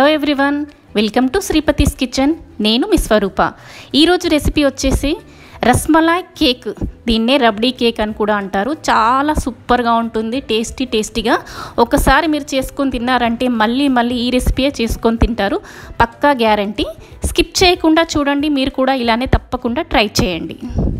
hello everyone welcome to Sripathi's kitchen నేను మీ స్వరూప ఈరోజు రెసిపీ వచ్చేసి రస్మలాయ్ కేక్ దీన్నే రబ్డీ కేక్ అని కూడా అంటారు చాలా సూపర్గా ఉంటుంది టేస్టీ టేస్టీగా ఒకసారి మీరు చేసుకొని తిన్నారంటే మళ్ళీ మళ్ళీ ఈ రెసిపీయే చేసుకొని తింటారు పక్కా గ్యారంటీ స్కిప్ చేయకుండా చూడండి మీరు కూడా ఇలానే తప్పకుండా ట్రై చేయండి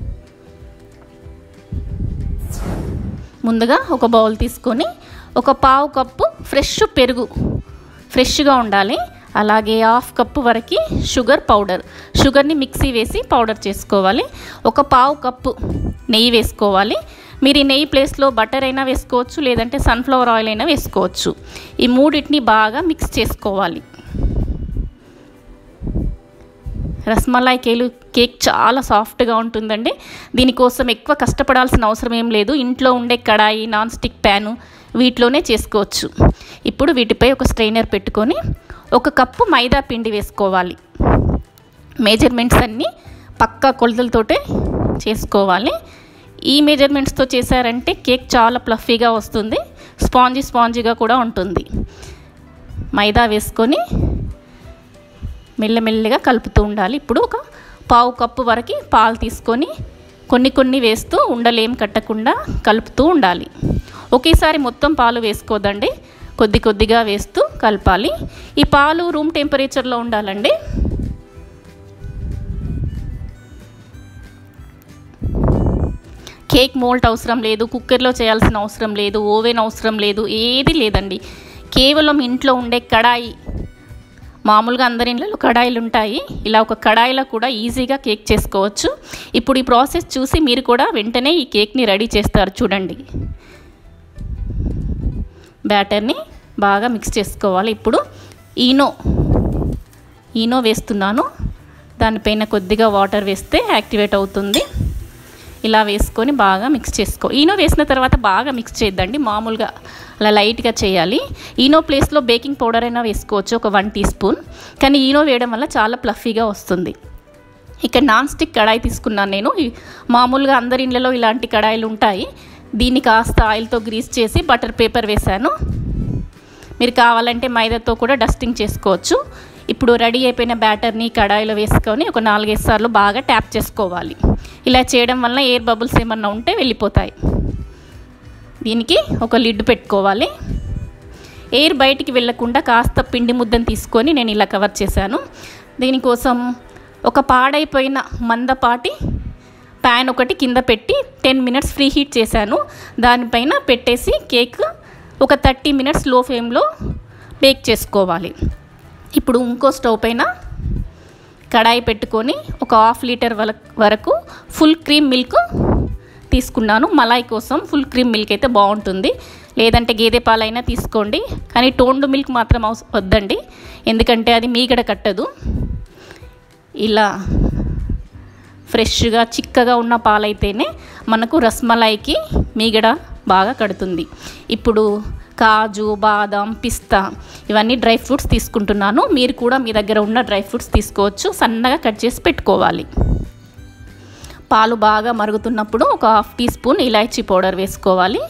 ముందుగా ఒక బౌల్ తీసుకొని ఒక పావు కప్పు ఫ్రెష్ పెరుగు ఫ్రెష్గా ఉండాలి అలాగే హాఫ్ కప్పు వరకు షుగర్ పౌడర్ షుగర్ని మిక్సీ వేసి పౌడర్ చేసుకోవాలి ఒక పావు కప్పు నెయ్యి వేసుకోవాలి మీరు ఈ నెయ్యి ప్లేస్లో బటర్ అయినా వేసుకోవచ్చు లేదంటే సన్ఫ్లవర్ ఆయిల్ అయినా వేసుకోవచ్చు ఈ మూడింటిని బాగా మిక్స్ చేసుకోవాలి రస్మలాయ్ కేలు కేక్ చాలా సాఫ్ట్గా ఉంటుందండి దీనికోసం ఎక్కువ కష్టపడాల్సిన అవసరం ఏం లేదు ఇంట్లో ఉండే కడాయి నాన్ స్టిక్ ప్యాను వీటిలోనే చేసుకోవచ్చు ఇప్పుడు వీటిపై ఒక స్ట్రైనర్ పెట్టుకొని ఒక కప్పు మైదా పిండి వేసుకోవాలి మెజర్మెంట్స్ అన్నీ పక్కా కొలతలతోటే చేసుకోవాలి ఈ మెజర్మెంట్స్తో చేశారంటే కేక్ చాలా ప్లఫీగా వస్తుంది స్పాంజీ స్పాంజీగా కూడా ఉంటుంది మైదా వేసుకొని మెల్లమెల్లగా కలుపుతూ ఉండాలి ఇప్పుడు ఒక పావు కప్పు వరకు పాలు తీసుకొని కొన్ని కొన్ని వేస్తూ ఉండలేం కట్టకుండా కలుపుతూ ఉండాలి ఒకేసారి మొత్తం పాలు వేసుకోదండి కొద్ది కొద్దిగా వేస్తూ కలపాలి ఈ పాలు రూమ్ టెంపరేచర్లో ఉండాలండి కేక్ మోల్ట్ అవసరం లేదు కుక్కర్లో చేయాల్సిన అవసరం లేదు ఓవెన్ అవసరం లేదు ఏది లేదండి కేవలం ఇంట్లో ఉండే కడాయి మామూలుగా అందరి ఇళ్ళలో కడాయిలు ఉంటాయి ఇలా ఒక కడాయిలో కూడా ఈజీగా కేక్ చేసుకోవచ్చు ఇప్పుడు ఈ ప్రాసెస్ చూసి మీరు కూడా వెంటనే ఈ కేక్ని రెడీ చేస్తారు చూడండి బ్యాటర్ని బాగా మిక్స్ చేసుకోవాలి ఇప్పుడు ఈనో ఈనో వేస్తున్నాను దానిపైన కొద్దిగా వాటర్ వేస్తే యాక్టివేట్ అవుతుంది ఇలా వేసుకొని బాగా మిక్స్ చేసుకో ఈనో వేసిన తర్వాత బాగా మిక్స్ చేద్దండి మామూలుగా అలా లైట్గా చేయాలి ఈనో ప్లేస్లో బేకింగ్ పౌడర్ అయినా వేసుకోవచ్చు ఒక వన్ టీ స్పూన్ కానీ ఈనో వేయడం వల్ల చాలా ప్లఫీగా వస్తుంది ఇక్కడ నాన్ స్టిక్ కడాయి తీసుకున్నాను నేను మామూలుగా అందరి ఇళ్ళలో ఇలాంటి కడాయిలు ఉంటాయి దీన్ని కాస్త ఆయిల్తో గ్రీస్ చేసి బటర్ పేపర్ వేశాను మీరు కావాలంటే మైదాతో కూడా డస్టింగ్ చేసుకోవచ్చు ఇప్పుడు రెడీ అయిపోయిన బ్యాటర్ని కడాయిలో వేసుకొని ఒక నాలుగైదు సార్లు బాగా ట్యాప్ చేసుకోవాలి ఇలా చేయడం వల్ల ఎయిర్ బబుల్స్ ఏమన్నా ఉంటే వెళ్ళిపోతాయి దీనికి ఒక లిడ్ పెట్టుకోవాలి ఎయిర్ బయటికి వెళ్ళకుండా కాస్త పిండి ముద్దను తీసుకొని నేను ఇలా కవర్ చేశాను దీనికోసం ఒక పాడైపోయిన మందపాటి ప్యాన్ ఒకటి కింద పెట్టి టెన్ మినిట్స్ ఫ్రీ హీట్ చేశాను దానిపైన పెట్టేసి కేక్ ఒక థర్టీ మినిట్స్ లో ఫ్లేమ్లో బేక్ చేసుకోవాలి ఇప్పుడు ఇంకో స్టవ్ పైన కడాయి పెట్టుకొని ఒక హాఫ్ లీటర్ వరకు ఫుల్ క్రీమ్ మిల్క్ తీసుకున్నాను మలాయి కోసం ఫుల్ క్రీమ్ మిల్క్ అయితే బాగుంటుంది లేదంటే గేదె పాలైనా తీసుకోండి కానీ టోండు మిల్క్ మాత్రం అవస వద్దండి ఎందుకంటే అది మీగడ కట్టదు ఇలా ఫ్రెష్గా చిక్కగా ఉన్న పాలైతేనే మనకు రస్మలాయికి మీగడ బాగా కడుతుంది ఇప్పుడు కాజు బాదం పిస్తా ఇవన్నీ డ్రై ఫ్రూట్స్ తీసుకుంటున్నాను మీరు కూడా మీ దగ్గర ఉన్న డ్రై ఫ్రూట్స్ తీసుకోవచ్చు సన్నగా కట్ చేసి పెట్టుకోవాలి పాలు బాగా మరుగుతున్నప్పుడు ఒక హాఫ్ టీ స్పూన్ ఇలాచీ పౌడర్ వేసుకోవాలి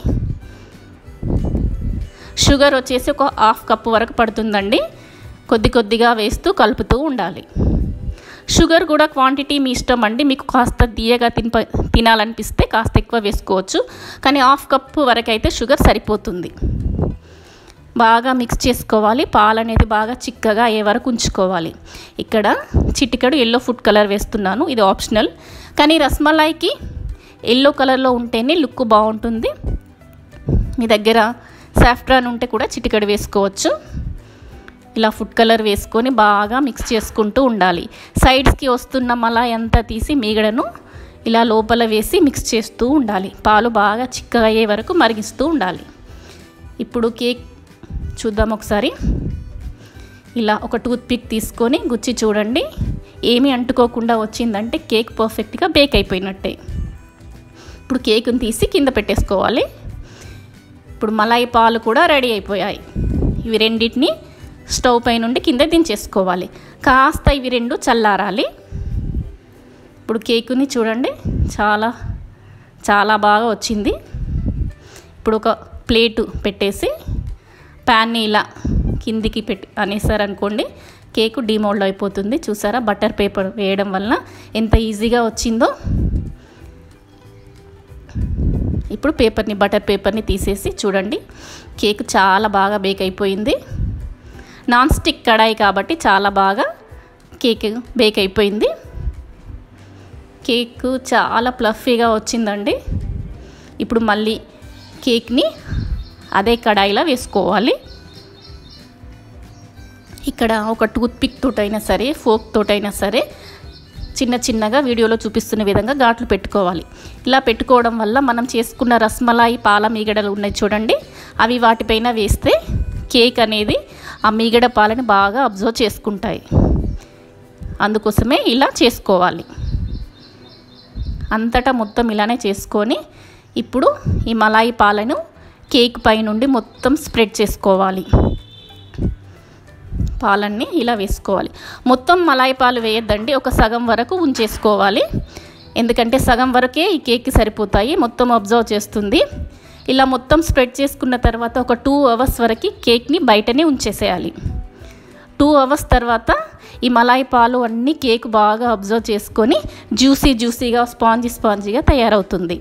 షుగర్ వచ్చేసి ఒక హాఫ్ కప్పు వరకు పడుతుందండి కొద్ది కొద్దిగా వేస్తూ కలుపుతూ ఉండాలి షుగర్ కూడా క్వాంటిటీ మీ ఇష్టం అండి మీకు కాస్త తీయగా తినప తినాలనిపిస్తే కాస్త ఎక్కువ వేసుకోవచ్చు కానీ హాఫ్ కప్పు వరకు అయితే షుగర్ సరిపోతుంది బాగా మిక్స్ చేసుకోవాలి పాలు అనేది బాగా చిక్కగా అయ్యే వరకు ఉంచుకోవాలి ఇక్కడ చిటికడు ఎల్లో ఫుడ్ కలర్ వేస్తున్నాను ఇది ఆప్షనల్ కానీ రస్మలాయికి ఎల్లో కలర్లో ఉంటేనే లుక్ బాగుంటుంది మీ దగ్గర సాఫ్ట్రాన్ ఉంటే కూడా చిటికడు వేసుకోవచ్చు ఇలా ఫుడ్ కలర్ వేసుకొని బాగా మిక్స్ చేసుకుంటూ ఉండాలి సైడ్స్కి వస్తున్న మలా ఎంత తీసి మీగడను ఇలా లోపల వేసి మిక్స్ చేస్తూ ఉండాలి పాలు బాగా చిక్కగా అయ్యే వరకు మరిగిస్తూ ఉండాలి ఇప్పుడు కేక్ చూద్దాం ఒకసారి ఇలా ఒక టూత్ పిక్ తీసుకొని గుచ్చి చూడండి ఏమీ అంటుకోకుండా వచ్చిందంటే కేక్ పర్ఫెక్ట్గా బేక్ అయిపోయినట్టే ఇప్పుడు కేక్ని తీసి కింద పెట్టేసుకోవాలి ఇప్పుడు మలాయి పాలు కూడా రెడీ అయిపోయాయి ఇవి రెండింటిని స్టవ్ పై నుండి కింద దించేసుకోవాలి కాస్త ఇవి రెండు చల్లారాలి ఇప్పుడు కేకుని చూడండి చాలా చాలా బాగా వచ్చింది ఇప్పుడు ఒక ప్లేటు పెట్టేసి ప్యాన్ని ఇలా కిందికి పెట్టి అనేసారనుకోండి కేకు డీమోల్డ్ అయిపోతుంది చూసారా బటర్ పేపర్ వేయడం వలన ఎంత ఈజీగా వచ్చిందో ఇప్పుడు పేపర్ని బటర్ పేపర్ని తీసేసి చూడండి కేక్ చాలా బాగా బేక్ అయిపోయింది నాన్ స్టిక్ కడాయి కాబట్టి చాలా బాగా కేక్ బేక్ అయిపోయింది కేక్ చాలా ప్లఫీగా వచ్చిందండి ఇప్పుడు మళ్ళీ కేక్ని అదే కడాయిలో వేసుకోవాలి ఇక్కడ ఒక టూత్ పిక్ తోటైనా సరే ఫోక్ తోటైనా సరే చిన్న చిన్నగా వీడియోలో చూపిస్తున్న విధంగా ఘాట్లు పెట్టుకోవాలి ఇలా పెట్టుకోవడం వల్ల మనం చేసుకున్న రస్మలాయి పాల మీగడలు ఉన్నాయి చూడండి అవి వాటిపైన వేస్తే కేక్ అనేది ఆ మీగడ పాలని బాగా అబ్జర్వ్ చేసుకుంటాయి అందుకోసమే ఇలా చేసుకోవాలి అంతటా మొత్తం ఇలానే చేసుకొని ఇప్పుడు ఈ మలాయి పాలను కేక్ పై నుండి మొత్తం స్ప్రెడ్ చేసుకోవాలి పాలన్నీ ఇలా వేసుకోవాలి మొత్తం మలాయి పాలు వేయద్దండి ఒక సగం వరకు ఉంచేసుకోవాలి ఎందుకంటే సగం వరకే ఈ కేక్కి సరిపోతాయి మొత్తం అబ్జర్వ్ చేస్తుంది ఇలా మొత్తం స్ప్రెడ్ చేసుకున్న తర్వాత ఒక టూ అవర్స్ వరకు కేక్ని బయటనే ఉంచేసేయాలి టూ అవర్స్ తర్వాత ఈ మలాయి పాలు అన్నీ కేక్ బాగా అబ్జర్వ్ చేసుకొని జ్యూసీ జ్యూసీగా స్పాంజీ స్పాంజీగా తయారవుతుంది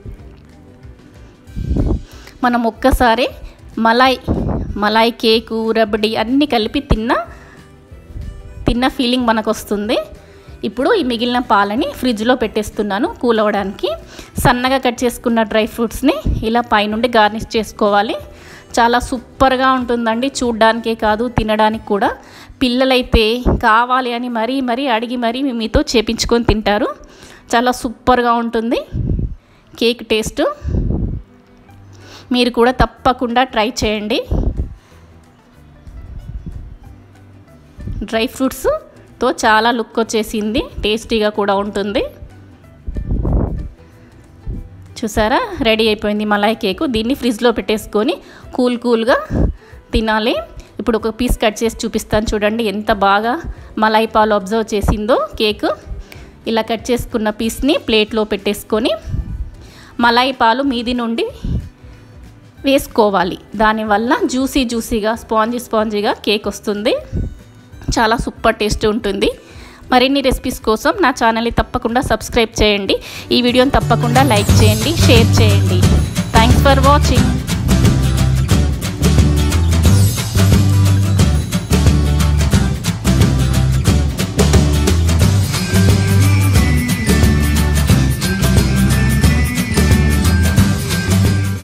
మనం ఒక్కసారి మలాయ్ మలాయ్ కేకు రబడి అన్నీ కలిపి తిన్న తిన్న ఫీలింగ్ మనకు వస్తుంది ఇప్పుడు ఈ మిగిలిన పాలని ఫ్రిడ్జ్లో పెట్టేస్తున్నాను కూల్ అవ్వడానికి సన్నగా కట్ చేసుకున్న డ్రై ఫ్రూట్స్ని ఇలా పైనుండి గార్నిష్ చేసుకోవాలి చాలా సూపర్గా ఉంటుందండి చూడ్డానికే కాదు తినడానికి కూడా పిల్లలైతే కావాలి అని మరీ మరీ అడిగి మరీ మీతో చేపించుకొని తింటారు చాలా సూపర్గా ఉంటుంది కేక్ టేస్ట్ మీరు కూడా తప్పకుండా ట్రై చేయండి డ్రై ఫ్రూట్స్తో చాలా లుక్ వచ్చేసింది టేస్టీగా కూడా ఉంటుంది చూసారా రెడీ అయిపోయింది మలాయ్ కేకు దీన్ని ఫ్రిడ్జ్లో పెట్టేసుకొని కూల్ కూల్గా తినాలి ఇప్పుడు ఒక పీస్ కట్ చేసి చూపిస్తాను చూడండి ఎంత బాగా మలాయి పాలు అబ్జర్వ్ చేసిందో కేక్ ఇలా కట్ చేసుకున్న పీస్ని ప్లేట్లో పెట్టేసుకొని మలాయి పాలు మీది నుండి వేసుకోవాలి దానివల్ల జ్యూసీ జ్యూసీగా స్పాంజీ స్పాంజీగా కేక్ వస్తుంది చాలా సూపర్ టేస్ట్ ఉంటుంది మరిన్ని రెసిపీస్ కోసం నా ఛానల్ని తప్పకుండా సబ్స్క్రైబ్ చేయండి ఈ వీడియోని తప్పకుండా లైక్ చేయండి షేర్ చేయండి థ్యాంక్స్ ఫర్ వాచింగ్